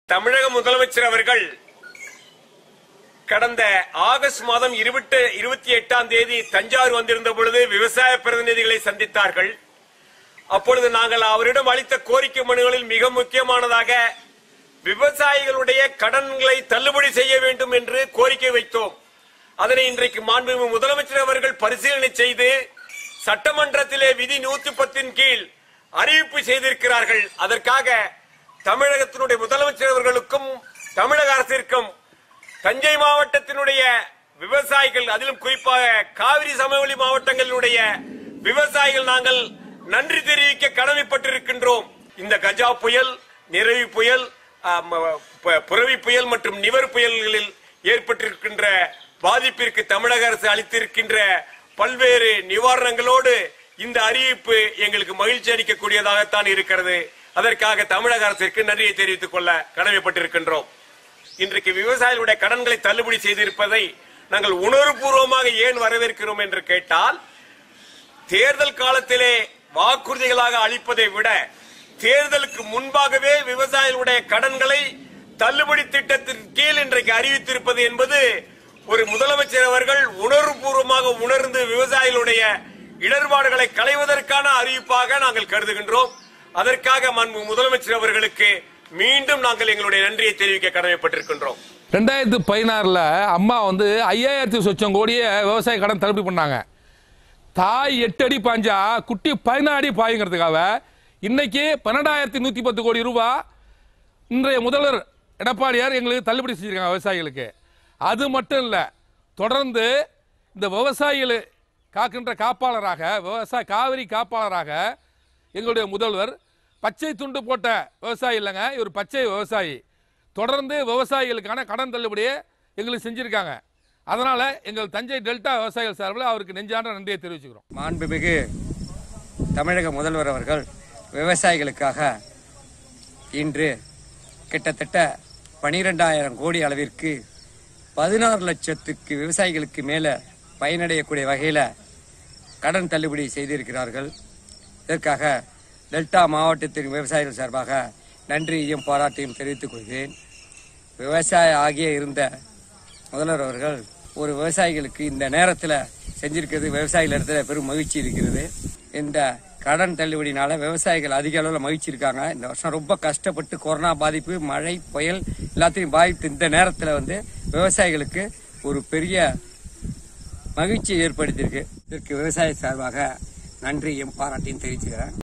தமிழக முதலமைச்சர் அவர்கள் கடந்த ஆகஸ்ட் மாதம் இருபத்தி இருபத்தி எட்டாம் தேதி தஞ்சாவூர் வந்திருந்த பொழுது விவசாய பிரதிநிதிகளை சந்தித்தார்கள் அப்பொழுது நாங்கள் அவரிடம் அளித்த கோரிக்கை மனுகளில் மிக முக்கியமானதாக விவசாயிகளுடைய கடன்களை தள்ளுபடி செய்ய வேண்டும் என்று கோரிக்கை வைத்தோம் அதனை இன்றைக்கு மாண்புமிகு முதலமைச்சர் அவர்கள் பரிசீலனை செய்து சட்டமன்றத்திலே விதி நூத்தி பத்தின் கீழ் அறிவிப்பு செய்திருக்கிறார்கள் அதற்காக தமிழகத்தினுடைய முதலமைச்சர் அவர்களுக்கும் தமிழக அரசிற்கும் தஞ்சை மாவட்டத்தினுடைய விவசாயிகள் அதிலும் குறிப்பாக காவிரி சமவெளி மாவட்டங்களினுடைய விவசாயிகள் நாங்கள் நன்றி தெரிவிக்க கடமைப்பட்டிருக்கின்றோம் இந்த கஜா புயல் நிரவி புயல் ஆம், ப- புரவி புயல் மற்றும் நிவர் புயல்களில் ஏற்பட்டிருக்கின்ற பாதிப்பிற்கு தமிழக அரசு அளித்திருக்கின்ற பல்வேறு நிவாரணங்களோடு இந்த அறிவிப்பு எங்களுக்கு மகிழ்ச்சி அளிக்கக்கூடியதாகத்தான் இருக்கிறது அதற்காக தமிழக அரசிற்கு நன்றியை தெரிவித்துக் கொள்ள கடமைப்பட்டிருக்கின்றோம் இன்றைக்கு விவசாயிகளுடைய கடன்களை தள்ளுபடி செய்திருப்பதை நாங்கள் உணர்வுபூர்வமாக ஏன் வரவேற்கிறோம் என்று கேட்டால் தேர்தல் காலத்திலே வாக்குறுதிகளாக அளிப்பதை விட தேர்தலுக்கு முன்பாகவே விவசாயிகளுடைய கடன்களை தள்ளுபடி திட்டத்தின் கீழ் இன்றைக்கு அறிவித்திருப்பது என்பது ஒரு முதலமைச்சர் அவர்கள் உணர்வுபூர்வமாக உணர்ந்து விவசாயிகளுடைய இடர்பாடுகளை களைவதற்கான அறிவிப்பாக நாங்கள் கருதுகின்றோம் அதற்காக மாண்பு முதலமைச்சர் அவர்களுக்கு மீண்டும் நாங்கள் எங்களுடைய நன்றியை தெரிவிக்க கடமைப்பட்டிருக்கின்றோம் ரெண்டாயிரத்து பதினாறில் அம்மா வந்து ஐயாயிரத்தி சொச்சம் கோடியை விவசாய கடன் தள்ளுபடி பண்ணாங்க தாய் எட்டு அடி பாஞ்சா குட்டி பதினாறு அடி பாயுங்கிறதுக்காக இன்னைக்கு பன்னெண்டாயிரத்தி நூற்றி பத்து கோடி ரூபாய் இன்றைய முதல்வர் எடப்பாடியார் எங்களுக்கு தள்ளுபடி செஞ்சிருக்காங்க விவசாயிகளுக்கு அது மட்டும் இல்லை தொடர்ந்து இந்த விவசாயிகள் காக்கின்ற காப்பாளராக விவசாய காவிரி காப்பாளராக எங்களுடைய முதல்வர் பச்சை துண்டு போட்ட விவசாயி இல்லைங்க இவர் பச்சை விவசாயி தொடர்ந்து விவசாயிகளுக்கான கடன் தள்ளுபடியை எங்களுக்கு செஞ்சிருக்காங்க அதனால எங்கள் தஞ்சை டெல்டா விவசாயிகள் சார்பில் அவருக்கு நெஞ்சான நன்றியை தெரிவிச்சுக்கிறோம் மாண்புமிகு தமிழக முதல்வர் அவர்கள் விவசாயிகளுக்காக இன்று கிட்டத்தட்ட பனிரெண்டாயிரம் கோடி அளவிற்கு பதினாறு லட்சத்துக்கு விவசாயிகளுக்கு மேலே பயனடையக்கூடிய வகையில் கடன் தள்ளுபடி செய்திருக்கிறார்கள் இதற்காக டெல்டா மாவட்டத்தின் விவசாயிகள் சார்பாக நன்றியையும் பாராட்டையும் தெரிவித்துக் கொள்கிறேன் விவசாய ஆகிய இருந்த முதல்வர் அவர்கள் ஒரு விவசாயிகளுக்கு இந்த நேரத்தில் செஞ்சிருக்கிறது விவசாயிகள் இடத்துல பெரும் மகிழ்ச்சி இருக்கிறது இந்த கடன் தள்ளுபடினால விவசாயிகள் அதிக அளவில் மகிழ்ச்சி இருக்காங்க இந்த வருஷம் ரொம்ப கஷ்டப்பட்டு கொரோனா பாதிப்பு மழை புயல் எல்லாத்தையும் பாதித்து இந்த நேரத்தில் வந்து விவசாயிகளுக்கு ஒரு பெரிய மகிழ்ச்சியை ஏற்படுத்தியிருக்கு இதற்கு விவசாய சார்பாக நன்றியும் பாராட்டியும் தெரிவிச்சுக்கிறேன்